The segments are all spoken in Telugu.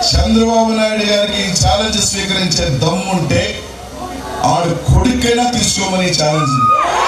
చంద్రబాబు నాయుడు గారికి ఈ ఛాలెంజ్ స్వీకరించే దమ్ముంటే ఆడు కొడుకైనా తీసుకోమని ఛాలెంజ్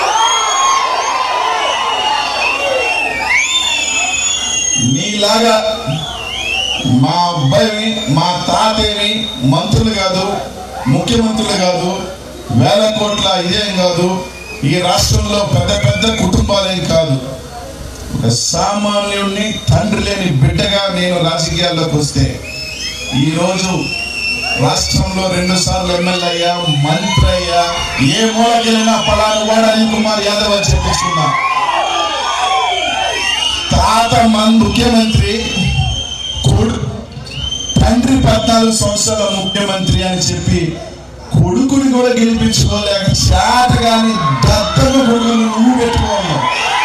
నీలాగా మా అబ్బాయిని మా తాతయ్యని మంత్రులు కాదు ముఖ్యమంత్రులు కాదు వేల కోట్ల ఇదేం కాదు ఈ రాష్ట్రంలో పెద్ద పెద్ద కుటుంబాలేం కాదు ఒక సామాన్యుడిని తండ్రి లేని బిడ్డగా నేను రాజకీయాల్లోకి వస్తే ఈరోజు రాష్ట్రంలో రెండు సార్లు ఎమ్మెల్యే అయ్యా మంత్రి అయ్యా ఏ మూలకెళ్ళినా పలాను వాడు అనిల్ కుమార్ యాదవ్ అని చెప్పించుకున్నా తాత మన ముఖ్యమంత్రి కొడు తండ్రి పద్నాలుగు సంవత్సరాల ముఖ్యమంత్రి అని చెప్పి కొడుకుని కూడా గెలిపించుకోలేక చేత కానీ దత్తము కొడుకుని నువ్వు పెట్టుకోవాలి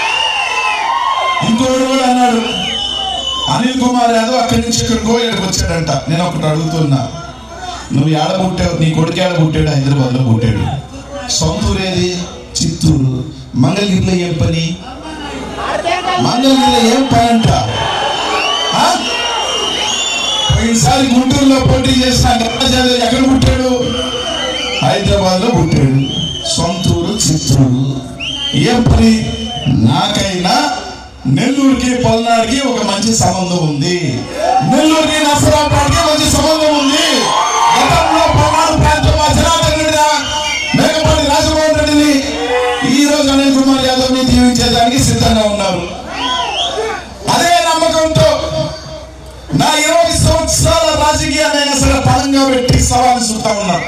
ఇంకోడు కూడా అన్నాడు అనిల్ కుమార్ యాదవ్ అక్కడి నుంచి ఇక్కడికో ఇక్కడికి వచ్చాడంట నేను ఒకటి అడుగుతున్నా నువ్వు ఏడ పుట్టావు నీ కొడుకు ఏడ పుట్టాడు హైదరాబాద్ లో పుట్టాడు సొంతూరు ఏది చిత్తూరు మంగళగిరిలో ఏం పని మంగళగిరిలో ఏం పని అంట ఆ? పోయినసారి గుంటూరులో పోటీ చేసిన గణరాజు ఎక్కడ పుట్టాడు హైదరాబాద్ లో పుట్టాడు సొంతూరు చిత్తూరు ఏం పని నాకైనా నెల్లూరుకి పల్నాడుకి ఒక మంచి సంబంధం ఉంది నెల్లూరుకి నసరాబాద్కి మంచి సంబంధం ఉంది గతంలో పల్నాడు ప్రాంతం మా జనార్దన్ రెడ్డి మేకపాటి రాజమోహన్ రెడ్డిని ఈ రోజు అనిల్ కుమార్ యాదవ్ ని దీవించేదానికి సిద్ధంగా ఉన్నారు అదే నమ్మకంతో నా ఇరవై సంవత్సరాల రాజకీయాన్ని సరే పరంగా పెట్టి సవాలు చూస్తా ఉన్నాను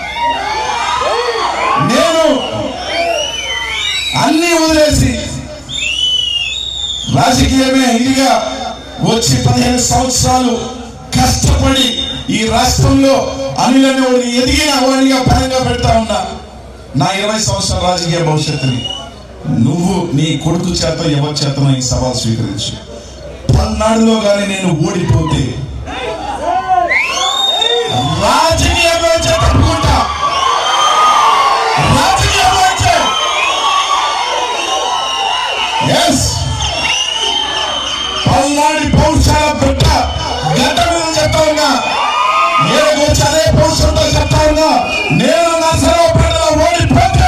నేను అన్ని వదిలేసి రాజకీయమే ఇదిగా వచ్చి పదిహేను సంవత్సరాలు కష్టపడి ఈ రాష్ట్రంలో అనిల్ అనేవాడిని ఎదిగిన వాడిగా పరంగా పెడతా ఉన్నా నా ఇరవై సంవత్సరాల రాజకీయ భవిష్యత్తుని నువ్వు నీ కొడుకు చేత ఎవరి చేత ఈ సవాల్ స్వీకరించు పల్నాడులో కానీ నేను ఓడిపోతే రాజకీయంలో చెప్పుకుంటా రాజకీయంలో ఎస్ పల్నాడి పౌరుషాల బిడ్డ గడ్డ మీద చెప్తా ఉన్నా నేను వచ్చి అదే పౌరుషంతో చెప్తా ఉన్నా నేను నర్సరావుపేటలో ఓడిపోతే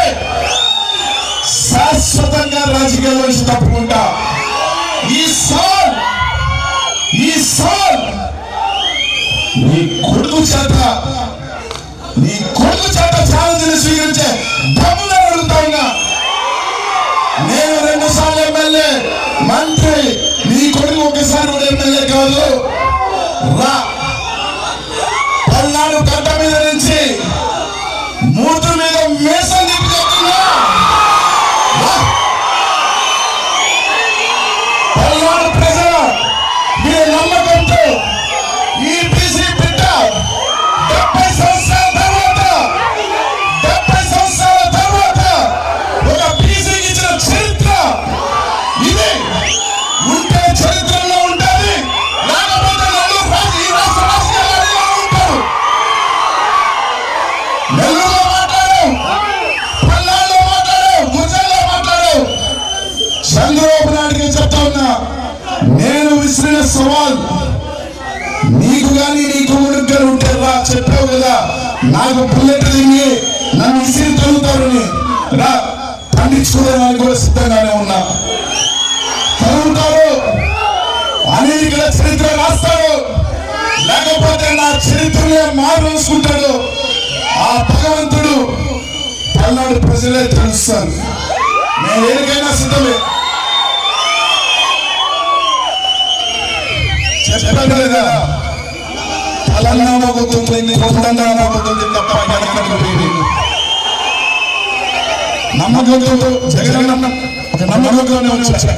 శాశ్వతంగా రాజకీయాల్లో నుంచి తప్పుకుంటా ఈ సాల్ ఈ సాల్ నీ కొడుకు చేత నీ కొడుకు చేత ఛాలెంజ్ స్వీకరించే దమ్ములను అడుగుతా ఉన్నా నేను రెండు సార్లు ఎమ్మెల్యే మంత్రి నీ కొడుకు ఒకసారి కూడా ఎమ్మెల్యే కాదు రా పల్నాడు గడ్డ మీద నుంచి మూతు మీద మేసం తిప్పి చెప్తున్నా రా. పల్నాడు ప్రజల మీ నమ్మకంతో ఈ బీసీ బిడ్డ డెబ్బై సంవత్సరాల తర్వాత డెబ్బై సంవత్సరాల తర్వాత ఒక బీసీకి ఇచ్చిన చరిత్ర ఇది ఉంటే చరిత్రలో ఉంటుంది లేకపోతే నెల్లూరు రాజు ఈ రాష్ట్ర రాజకీయాల్లో ఉంటాడు నెల్లూరులో మాట్లాడావు పల్నాడులో మాట్లాడావు గుజరాల్లో మాట్లాడావు చంద్రబాబు నాయుడుకి చెప్తా ఉన్నా నేను విసిరిన సవాల్ నీకు గాని నీ కొడుకు గారు ఉంటే రా చెప్పావు కదా నాకు బుల్లెట్ దిగి నన్ను విసిరి తరుగుతారని రా పండించుకోవడానికి కూడా సిద్ధంగానే ఉన్నా తరుగుతారు అనేక చరిత్ర రాస్తాడు లేకపోతే నా చరిత్రనే మారుసుకుంటాడు ఆ భగవంతుడు పల్నాడు ప్రజలే తెలుస్తారు నేను ఏరికైనా సిద్ధమే చెప్పాను కదా పలానా మొగ్గుతుంది కొంతంగా మొగ్గుతుంది తప్ప వెనకకు పోయింది. నమ్మకంతో జగన్ ఒక నమ్మకంతోనే వచ్చా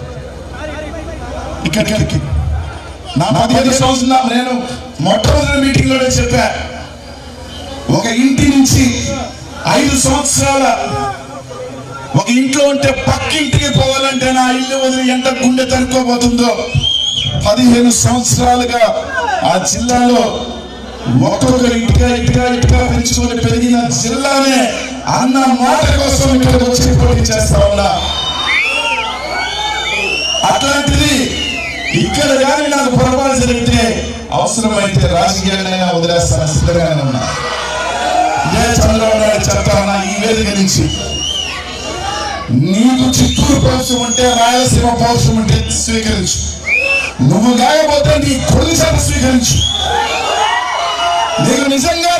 ఇక్కడికి నా పదిహేను సంవత్సరాలు నేను మొట్టమొదటి మీటింగ్ లోనే చెప్పా ఒక ఇంటి నుంచి ఐదు సంవత్సరాల ఒక ఇంట్లో ఉంటే పక్కింటికి పోవాలంటే నా ఇల్లు వదిలి ఎంత గుండె తరుక్కోబోతుందో పదిహేను సంవత్సరాలుగా ఆ జిల్లాలో ఒక్కొక్కరు ఇటుగా ఇటుగా ఇటుగా పెంచుకొని పెరిగిన జిల్లానే అన్న మాట కోసం ఇక్కడికి వచ్చి పోటీ చేస్తా ఉన్నా అట్లాంటిది ఇక్కడ కానీ నాకు పొరపాటు జరిగితే అవసరమైతే రాజకీయాలైనా వదిలేస్తాను సిద్ధంగానే ఉన్నా ఇదే చంద్రబాబు నాయుడు చెప్తానా ఈ వేదిక నుంచి నీకు చిత్తూరు పౌరుషం ఉంటే రాయలసీమ పౌరుషం ఉంటే స్వీకరించు నువ్వు కాకపోతే నీ కొడుకు చేత స్వీకరించు నీకు నిజంగా